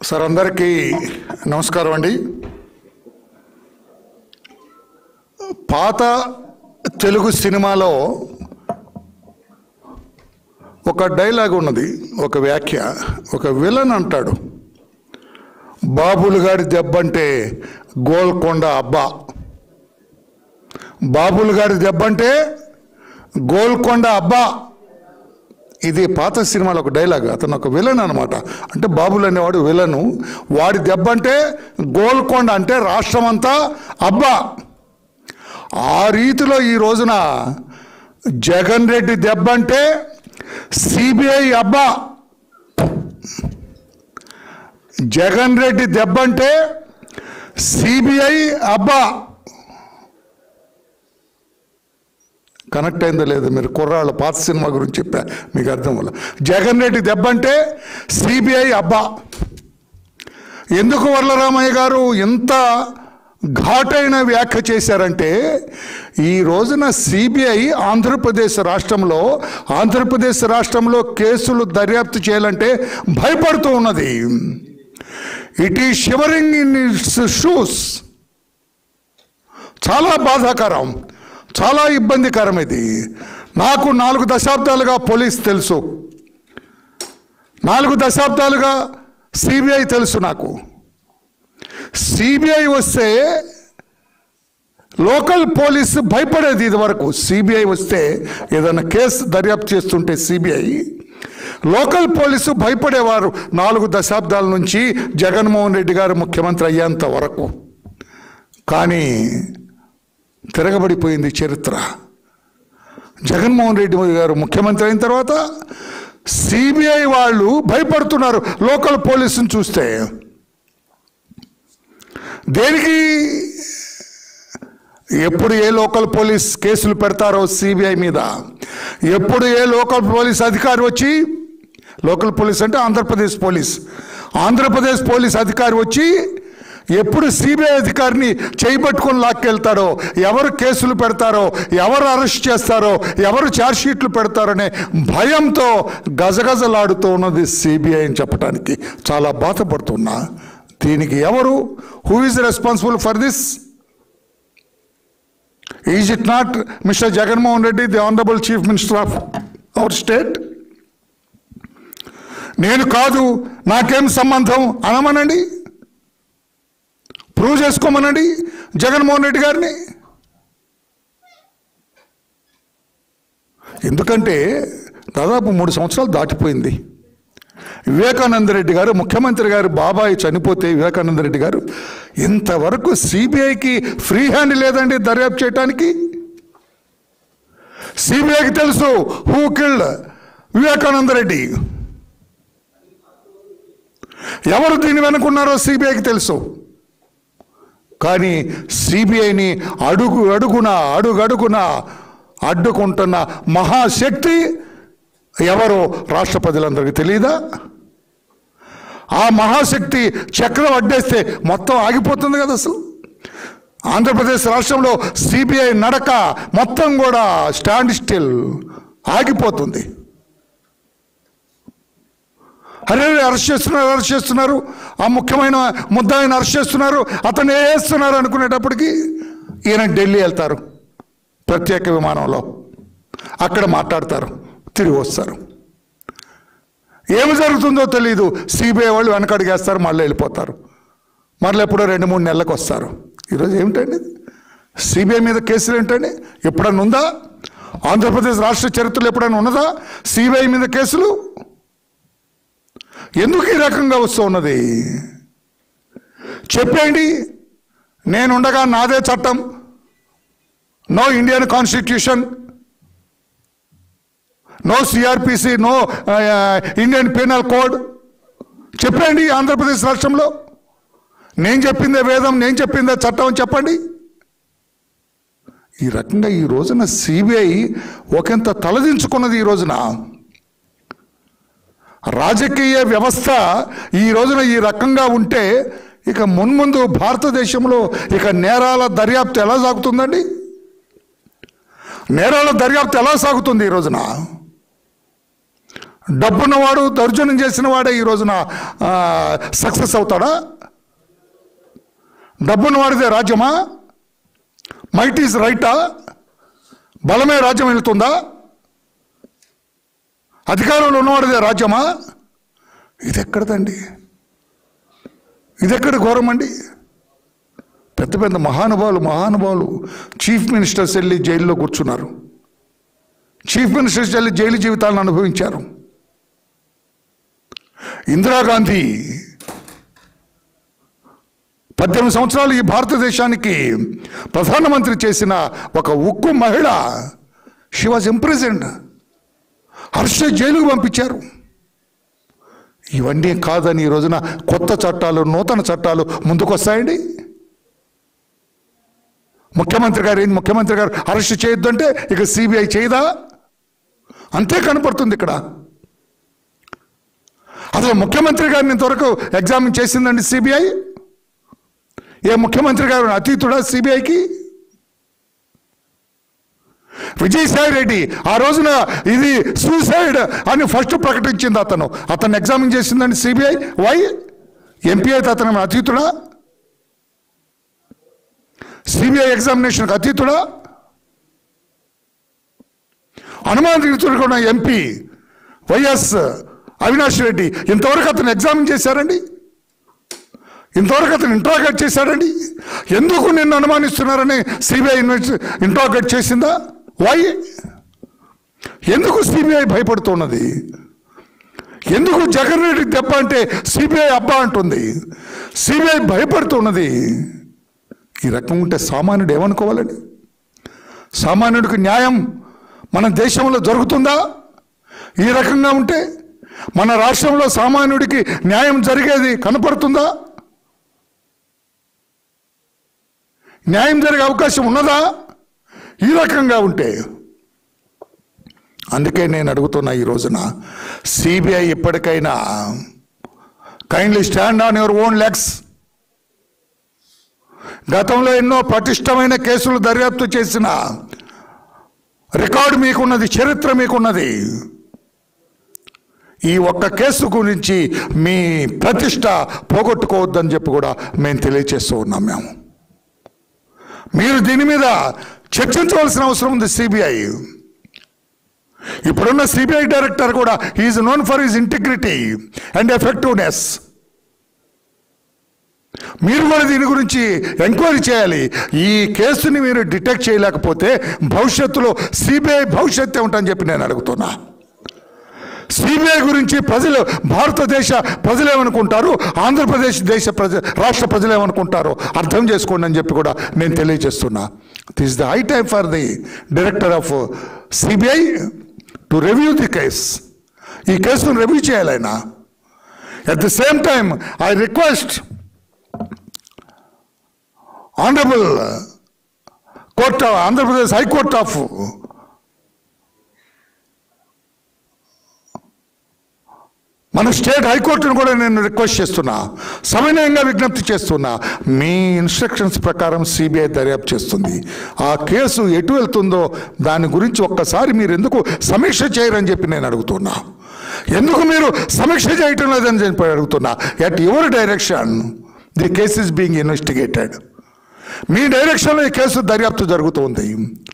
sir అందరికీ నమస్కారం అండి పాత తెలుగు సినిమాలో ఒక డైలాగ్ ఉన్నది ఒక వ్యాఖ్య ఒక విలన్ అంటాడు బాబులు గారి దెబ్బంటే గోల్కొండ అబ్బా బాబులు గారి దెబ్బంటే గోల్కొండ అబ్బా ఇది పాత సినిమాలో ఒక డైలాగ్ అతను ఒక విలన్ అనమాట అంటే బాబులు అనేవాడు విలను వాడి దెబ్బ అంటే గోల్కొండ అంటే రాష్ట్రం అంతా అబ్బా ఆ రీతిలో ఈ రోజున జగన్ రెడ్డి దెబ్బ అంటే సిబిఐ అబ్బా జగన్ రెడ్డి దెబ్బ అంటే సిబిఐ అబ్బా కనెక్ట్ అయిందో లేదో మీరు కుర్రాళ్ళ పాత సినిమా గురించి చెప్పా మీకు అర్థం వల్ల జగన్ రెడ్డి దెబ్బ అంటే సిబిఐ అబ్బా ఎందుకు వరలరామయ్య గారు ఇంత ఘాటైన వ్యాఖ్య చేశారంటే ఈ రోజున సిబిఐ ఆంధ్రప్రదేశ్ రాష్ట్రంలో ఆంధ్రప్రదేశ్ రాష్ట్రంలో కేసులు దర్యాప్తు చేయాలంటే భయపడుతూ ఉన్నది ఇట్ ఈ షివరింగ్ ఇన్ ఇట్స్ షూస్ చాలా బాధాకరం చాలా ఇబ్బందికరం ఇది నాకు నాలుగు దశాబ్దాలుగా పోలీస్ తెలుసు నాలుగు దశాబ్దాలుగా సిబిఐ తెలుసు నాకు సిబిఐ వస్తే లోకల్ పోలీసు భయపడేది ఇది వరకు సిబిఐ వస్తే ఏదైనా కేసు దర్యాప్తు చేస్తుంటే సిబిఐ లోకల్ పోలీసు భయపడేవారు నాలుగు దశాబ్దాల నుంచి జగన్మోహన్ రెడ్డి గారు ముఖ్యమంత్రి అయ్యేంత వరకు కానీ తిరగబడిపోయింది చరిత్ర జగన్మోహన్ రెడ్డి గారు ముఖ్యమంత్రి అయిన తర్వాత సిబిఐ వాళ్ళు భయపడుతున్నారు లోకల్ పోలీసుని చూస్తే దేనికి ఎప్పుడు ఏ లోకల్ పోలీస్ కేసులు పెడతారో సిబిఐ మీద ఎప్పుడు ఏ లోకల్ పోలీస్ అధికారి వచ్చి లోకల్ పోలీస్ అంటే ఆంధ్రప్రదేశ్ పోలీస్ ఆంధ్రప్రదేశ్ పోలీస్ అధికారి వచ్చి ఎప్పుడు సిబిఐ అధికారిని చేయబట్టుకొని లాక్కెళ్తాడో ఎవరు కేసులు పెడతారో ఎవరు అరెస్ట్ చేస్తారో ఎవరు ఛార్జ్షీట్లు పెడతారనే భయంతో గజగజలాడుతూ ఉన్నది సిబిఐ అని చెప్పడానికి చాలా బాధపడుతున్నా దీనికి ఎవరు who is responsible for this is it not mister Jaganmohan Reddy the honourable chief minister of our state నేను కాదు నాకేం సంబంధం అనమనండి ప్రూవ్ చేసుకోమనండి జగన్మోహన్ రెడ్డి గారిని ఎందుకంటే దాదాపు మూడు సంవత్సరాలు దాటిపోయింది వివేకానంద రెడ్డి గారు ముఖ్యమంత్రి గారు బాబాయ్ చనిపోతే వివేకానంద రెడ్డి గారు ఇంతవరకు సిబిఐకి ఫ్రీ హ్యాండ్ లేదండి దర్యాప్తు చేయటానికి సిబిఐకి తెలుసు హూ కిల్డ్ వివేకానంద రెడ్డి ఎవరు దీని వెనుకున్నారో సిబిఐకి తెలుసు కానీ సిబిఐని అడుగు అడుగున అడుగడుగున అడ్డుకుంటున్న మహాశక్తి ఎవరో రాష్ట్ర ప్రజలందరికీ తెలియదా ఆ మహాశక్తి చక్రం అడ్డేస్తే మొత్తం ఆగిపోతుంది కదా అసలు ఆంధ్రప్రదేశ్ రాష్ట్రంలో సిబిఐ నడక మొత్తం కూడా స్టాండ్ స్టిల్ ఆగిపోతుంది అరే అరెస్ట్ చేస్తున్నారు అరెస్ట్ చేస్తున్నారు ఆ ముఖ్యమైన ముద్దాయిని అరెస్ట్ చేస్తున్నారు అతను వేస్తున్నారు అనుకునేటప్పటికి ఈయన ఢిల్లీ వెళ్తారు ప్రత్యేక విమానంలో అక్కడ మాట్లాడతారు తిరిగి వస్తారు ఏమి జరుగుతుందో తెలియదు సిబిఐ వాళ్ళు వెనకడిగేస్తారు మళ్ళీ వెళ్ళిపోతారు మళ్ళీ ఎప్పుడో రెండు మూడు నెలలకు వస్తారు ఈరోజు ఏమిటండి సిబిఐ మీద కేసులు ఏంటండి ఎప్పుడన్నా ఉందా ఆంధ్రప్రదేశ్ రాష్ట్ర చరిత్రలో ఎప్పుడైనా ఉన్నదా సిబిఐ మీద కేసులు ఎందుకు ఈ రకంగా వస్తూ ఉన్నది చెప్పేయండి నేనుండగా నాదే చట్టం no Indian constitution no CRPC no Indian penal code చెప్పండి ఆంధ్రప్రదేశ్ రాష్ట్రంలో నేను చెప్పిందే వేదం నేను చెప్పిందే చట్టం అని చెప్పండి ఈ రకంగా ఈ రోజున సిబిఐ ఒకంత తలదించుకున్నది ఈ రోజున రాజకీయ వ్యవస్థ ఈ రోజున ఈ రకంగా ఉంటే ఇక మున్ముందు భారతదేశంలో ఇక నేరాల దర్యాప్తు ఎలా సాగుతుందండి నేరాల దర్యాప్తు ఎలా సాగుతుంది ఈ రోజున డబ్బున్నవాడు దౌర్జన్యం చేసిన వాడే ఈ రోజున సక్సెస్ అవుతాడా డబ్బున్నవాడిదే రాజ్యమా మైట్ ఈజ్ రైటా బలమే రాజ్యం వెళుతుందా అధికారంలో ఉన్నవాడిదే రాజ్యమా ఇది ఎక్కడదండి ఇది ఎక్కడ ఘోరం అండి పెద్ద పెద్ద మహానుభావులు మహానుభావులు చీఫ్ మినిస్టర్స్ వెళ్ళి జైల్లో కూర్చున్నారు చీఫ్ మినిస్టర్స్ వెళ్ళి జైలు జీవితాలను అనుభవించారు ఇందిరాగాంధీ పద్దెనిమిది సంవత్సరాలు ఈ భారతదేశానికి ప్రధానమంత్రి చేసిన ఒక ఉక్కు మహిళ షీ వాజ్ ఇంప్రెజెంట్ హర్ష జైలుకు పంపించారు ఇవన్నీ కాదని ఈ రోజున కొత్త చట్టాలు నూతన చట్టాలు ముందుకు వస్తాయండి ముఖ్యమంత్రి గారు ఏంది ముఖ్యమంత్రి గారు అరెస్ట్ చేయొద్దంటే ఇక సిబిఐ చేయదా అంతే కనపడుతుంది ఇక్కడ అసలు ముఖ్యమంత్రి గారిని ఇంతవరకు ఎగ్జామిన్ చేసిందండి సిబిఐ ఏ ముఖ్యమంత్రి గారు అతీతుడా సిబిఐకి విజయసాయి రెడ్డి ఆ రోజున ఇది సూసైడ్ అని ఫస్ట్ ప్రకటించింది అతను అతను ఎగ్జామిన్ చేసిందండి సిబిఐ వై ఎంపీ అయితే అతను అతీతుడా సిబిఐ ఎగ్జామినేషన్కి అతీతుడా అనుమానితుడుకున్న ఎంపీ వైఎస్ అవినాష్ రెడ్డి ఇంతవరకు అతను ఎగ్జామిన్ చేశారండి ఇంతవరకు అతను ఇంట్రాగేట్ చేశాడండి ఎందుకు నిన్ను అనుమానిస్తున్నారని సిబిఐ ఇంట్రాగేట్ చేసిందా వై ఎందుకు సిబిఐ భయపడుతున్నది ఎందుకు జగన్ రెడ్డి దెబ్బ అంటే సిబిఐ అబ్బా అంటుంది సిబిఐ భయపడుతున్నది ఈ రకం ఉంటే సామాన్యుడు ఏమనుకోవాలండి సామాన్యుడికి న్యాయం మన దేశంలో జరుగుతుందా ఈ రకంగా ఉంటే మన రాష్ట్రంలో సామాన్యుడికి న్యాయం జరిగేది కనపడుతుందా న్యాయం జరిగే అవకాశం ఉన్నదా ఈ రకంగా ఉంటే అందుకే నేను అడుగుతున్నా ఈ రోజున సిబిఐ ఇప్పటికైనా kindly stand on your own legs గతంలో ఎన్నో పటిష్టమైన కేసులు దర్యాప్తు చేసిన రికార్డు మీకున్నది చరిత్ర మీకున్నది ఈ ఒక్క కేసు గురించి మీ ప్రతిష్ట పోగొట్టుకోవద్దని చెప్పి కూడా మేము తెలియచేస్తూ ఉన్నాం మేము మీరు దీని మీద చర్చించవలసిన అవసరం ఉంది సిబిఐ ఇప్పుడున్న సిబిఐ డైరెక్టర్ కూడా is known for his integrity and ఎఫెక్టివ్నెస్ మీరు కూడా దీని గురించి ఎంక్వైరీ చేయాలి ఈ కేసుని మీరు డిటెక్ట్ చేయలేకపోతే భవిష్యత్తులో సిబిఐ భవిష్యత్తు ఏమిటని చెప్పి నేను అడుగుతున్నా సిబిఐ గురించి ప్రజలు భారతదేశ ప్రజలు ఏమనుకుంటారు ఆంధ్రప్రదేశ్ దేశ ప్రజ రాష్ట్ర ప్రజలు ఏమనుకుంటారో అర్థం చేసుకోండి అని చెప్పి కూడా నేను తెలియజేస్తున్నా this the high time for the director of CBI to review the case ఈ కేసును రివ్యూ చేయాలి ఆయన at the same time I request honourable court Andhra Pradesh high court of మన స్టేట్ హైకోర్టును కూడా నేను రిక్వెస్ట్ చేస్తున్నా సవినయంగా విజ్ఞప్తి చేస్తున్నా మీ ఇన్స్ట్రక్షన్స్ ప్రకారం సిబిఐ దర్యాప్తు చేస్తుంది ఆ కేసు ఎటు వెళ్తుందో దాని గురించి ఒక్కసారి మీరు ఎందుకు సమీక్ష చేయరని చెప్పి నేను అడుగుతున్నా ఎందుకు మీరు సమీక్ష చేయటం లేదని చెప్పి అడుగుతున్నా at your direction the case is being investigated మీ డైరెక్షన్లో ఈ కేసు దర్యాప్తు జరుగుతుంది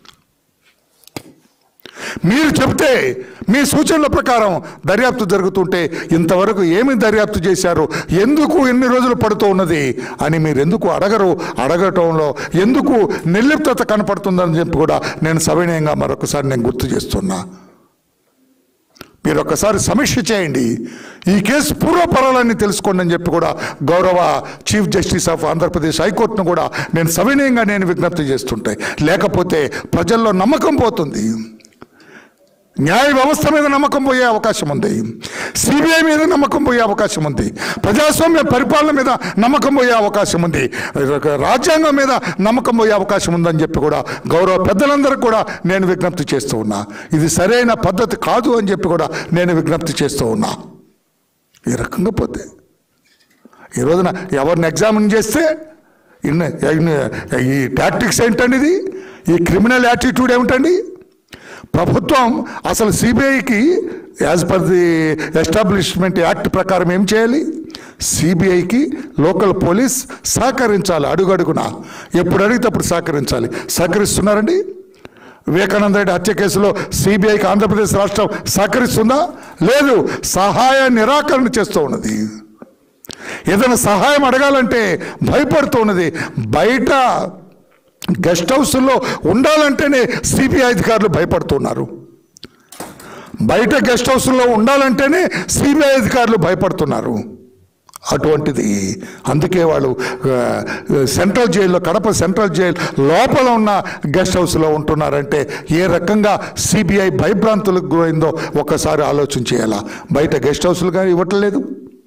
మీరు చెప్తే మీ సూచనల ప్రకారం దర్యాప్తు జరుగుతుంటే ఇంతవరకు ఏమి దర్యాప్తు చేశారు ఎందుకు ఎన్ని రోజులు పడుతూ ఉన్నది అని మీరు ఎందుకు అడగరు అడగటంలో ఎందుకు నిర్లిప్తత కనపడుతుందని చెప్పి కూడా నేను సవినయంగా మరొకసారి నేను గుర్తు చేస్తున్నా మీరు ఒక్కసారి సమీక్ష చేయండి ఈ కేసు పూర్వపరాలన్నీ తెలుసుకోండి అని చెప్పి కూడా గౌరవ చీఫ్ జస్టిస్ ఆఫ్ ఆంధ్రప్రదేశ్ హైకోర్టును కూడా నేను సవినయంగా నేను విజ్ఞప్తి చేస్తుంటే లేకపోతే ప్రజల్లో నమ్మకం పోతుంది న్యాయ వ్యవస్థ మీద నమ్మకం పోయే అవకాశం ఉంది సిబిఐ మీద నమ్మకం పోయే అవకాశం ఉంది ప్రజాస్వామ్య పరిపాలన మీద నమ్మకం పోయే అవకాశం ఉంది రాజ్యాంగం మీద నమ్మకం పోయే అవకాశం ఉందని చెప్పి కూడా గౌరవ పెద్దలందరికీ కూడా నేను విజ్ఞప్తి చేస్తూ ఉన్నా ఇది సరైన పద్ధతి కాదు అని చెప్పి కూడా నేను విజ్ఞప్తి చేస్తూ ఉన్నా ఈ రకంగా పోతే ఈ రోజున ఎవరిని ఎగ్జామిన్ చేస్తే ఇన్ని ఇన్ని- ఈ టాక్టిక్స్ ఏంటండి ఇది ఈ క్రిమినల్ యాటిట్యూడ్ ఏమిటండి ప్రభుత్వం అసలు సిబిఐకి as per the establishment act ప్రకారం ఏం చేయాలి సిబిఐకి లోకల్ పోలీస్ సహకరించాలి అడుగడుగున ఎప్పుడు అడిగితే అప్పుడు సహకరించాలి సహకరిస్తున్నారండి వివేకానంద రెడ్డి హత్య కేసులో సిబిఐకి ఆంధ్రప్రదేశ్ రాష్ట్రం సహకరిస్తుందా లేదు సహాయ నిరాకరణ చేస్తూ ఉన్నది ఏదైనా సహాయం అడగాలంటే భయపడుతూ ఉన్నది బయట గెస్ట్ హౌస్లో ఉండాలంటేనే సిబిఐ అధికారులు భయపడుతున్నారు బయట గెస్ట్ హౌస్లో ఉండాలంటేనే సిబిఐ అధికారులు భయపడుతున్నారు అటువంటిది అందుకే వాళ్ళు ఆ, సెంట్రల్ జైల్లో కడప సెంట్రల్ జైల్ లోపల ఉన్న గెస్ట్ హౌస్లో ఉంటున్నారంటే ఏ రకంగా సిబిఐ భయభ్రాంతులకు గురైందో ఒక్కసారి ఆలోచన చేయాలా బయట గెస్ట్ హౌస్లు కానీ ఇవ్వట్లేదు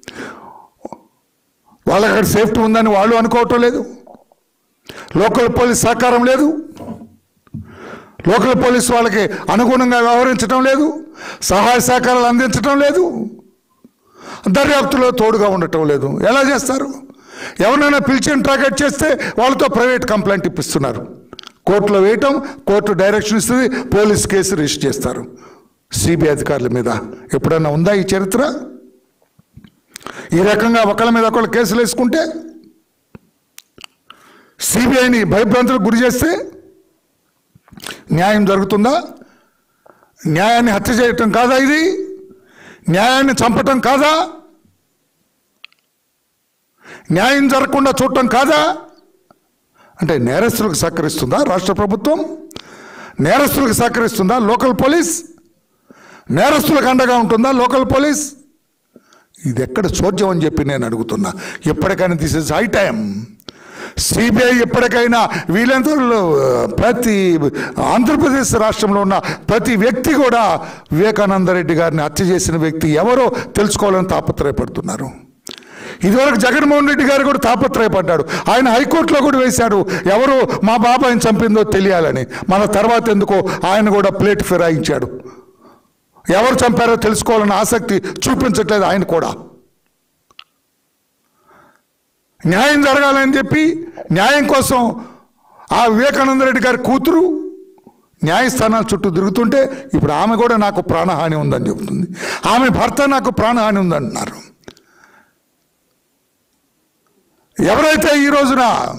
వాళ్ళకి అక్కడ సేఫ్టీ ఉందని వాళ్ళు అనుకోవటం లేదు లోకల్ పోలీస్ సహకారం లేదు లోకల్ పోలీస్ వాళ్ళకి అనుగుణంగా వ్యవహరించడం లేదు సహాయ సహకారాలు అందించడం లేదు దర్యాప్తులో తోడుగా ఉండటం లేదు ఎలా చేస్తారు ఎవరినైనా పిలిచి టార్గెట్ చేస్తే వాళ్ళతో ప్రైవేట్ కంప్లైంట్ ఇప్పిస్తున్నారు కోర్టులో వేయటం కోర్టు డైరెక్షన్ ఇస్తుంది పోలీస్ కేసు రిజిస్టర్ చేస్తారు సిబిఐ అధికారుల మీద ఎప్పుడన్నా ఉందా ఈ చరిత్ర ఈ రకంగా ఒకళ్ళ మీద ఒకళ్ళు కేసులు వేసుకుంటే సిబిఐని భయభ్రాంతులకు గురి చేస్తే న్యాయం జరుగుతుందా న్యాయాన్ని హత్య చేయటం కాదా ఇది న్యాయాన్ని చంపటం కాదా న్యాయం జరగకుండా చూడటం కాదా అంటే నేరస్తులకు సహకరిస్తుందా రాష్ట్ర ప్రభుత్వం నేరస్తులకు సహకరిస్తుందా లోకల్ పోలీస్ నేరస్తులకు అండగా ఉంటుందా లోకల్ పోలీస్ ఇది ఎక్కడ చోద్యం అని చెప్పి నేను అడుగుతున్నా ఎప్పటికైనా this is high time CBI ఎప్పటికైనా వీళ్ళంతా ప్రతి ఆంధ్రప్రదేశ్ రాష్ట్రంలో ఉన్న ప్రతి వ్యక్తి కూడా వివేకానంద రెడ్డి గారిని హత్య చేసిన వ్యక్తి ఎవరో తెలుసుకోవాలని తాపత్రయపడుతున్నారు ఇదివరకు జగన్మోహన్ రెడ్డి గారు కూడా తాపత్రయపడ్డాడు ఆయన హైకోర్టులో కూడా వేశాడు ఎవరు మా బాబాయిని చంపిందో తెలియాలని మన తర్వాత ఎందుకో ఆయన కూడా ప్లేట్ ఫిరాయించాడు ఎవరు చంపారో తెలుసుకోవాలన్న ఆసక్తి చూపించట్లేదు ఆయన కూడా న్యాయం జరగాలని చెప్పి న్యాయం కోసం ఆ వివేకానంద రెడ్డి గారి కూతురు న్యాయస్థానాల చుట్టూ తిరుగుతుంటే ఇప్పుడు ఆమె కూడా నాకు ప్రాణహాని ఉందని చెబుతుంది ఆమె భర్త నాకు ప్రాణహాని ఉందంటున్నారు ఎవరైతే ఈ రోజున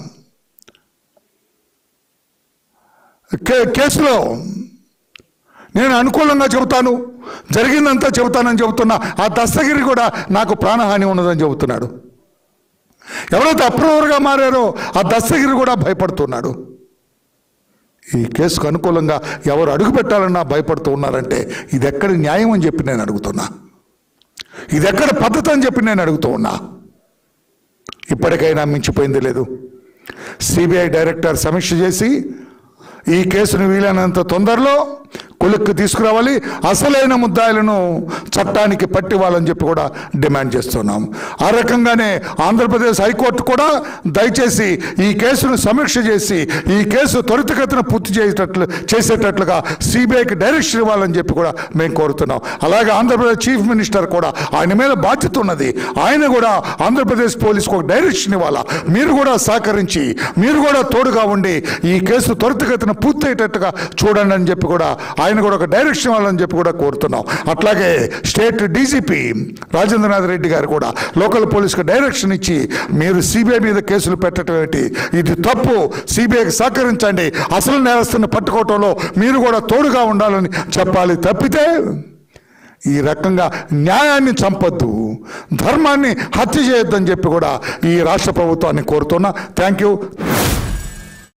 కే కేసులో నేను అనుకూలంగా చెబుతాను జరిగిందంతా చెబుతానని చెబుతున్నా ఆ దస్తగిరి కూడా నాకు ప్రాణహాని ఉన్నదని చెబుతున్నాడు ఎవరైతే అప్రూవర్గా మారారో ఆ దస్తగిరి కూడా భయపడుతున్నాడు ఈ కేసుకు అనుకూలంగా ఎవరు అడుగు పెట్టాలన్నా భయపడుతూ ఉన్నారంటే ఇది ఎక్కడ న్యాయం అని చెప్పి నేను అడుగుతున్నా ఇది ఎక్కడ పద్ధతి అని చెప్పి నేను అడుగుతూ ఉన్నా ఇప్పటికైనా మించిపోయింది లేదు సిబిఐ డైరెక్టర్ సమీక్ష చేసి ఈ కేసును వీలైనంత తొందరలో కొలిక్కి తీసుకురావాలి అసలైన ముద్దాయిలను చట్టానికి పట్టివ్వాలని చెప్పి కూడా డిమాండ్ చేస్తున్నాం ఆ రకంగానే ఆంధ్రప్రదేశ్ హైకోర్టు కూడా దయచేసి ఈ కేసును సమీక్ష చేసి ఈ కేసు త్వరితగతిన పూర్తి చేసేటట్లు చేసేటట్లుగా సిబిఐకి డైరెక్షన్ ఇవ్వాలని చెప్పి కూడా మేము కోరుతున్నాం అలాగే ఆంధ్రప్రదేశ్ చీఫ్ మినిస్టర్ కూడా ఆయన మీద బాధ్యత ఉన్నది ఆయన కూడా ఆంధ్రప్రదేశ్ పోలీసుకు ఒక డైరెక్షన్ ఇవ్వాలా మీరు కూడా సహకరించి మీరు కూడా తోడుగా ఉండి ఈ కేసు త్వరితగతిన పూర్తయ్యేటట్టుగా చూడండి అని చెప్పి కూడా ఆయన కూడా ఒక డైరెక్షన్ ఇవ్వాలని చెప్పి కూడా కోరుతున్నాం అట్లాగే స్టేట్ డీజీపీ రాజేంద్రనాథ్ రెడ్డి గారు కూడా లోకల్ పోలీసుకు డైరెక్షన్ ఇచ్చి మీరు సిబిఐ మీద కేసులు పెట్టడం ఏంటి ఇది తప్పు సిబిఐకి సహకరించండి అసలు నేరస్తుని పట్టుకోవటంలో మీరు కూడా తోడుగా ఉండాలని చెప్పాలి తప్పితే ఈ రకంగా న్యాయాన్ని చంపొద్దు ధర్మాన్ని హత్య చేయొద్దని చెప్పి కూడా ఈ రాష్ట్ర ప్రభుత్వాన్ని కోరుతున్నా థ్యాంక్ యూ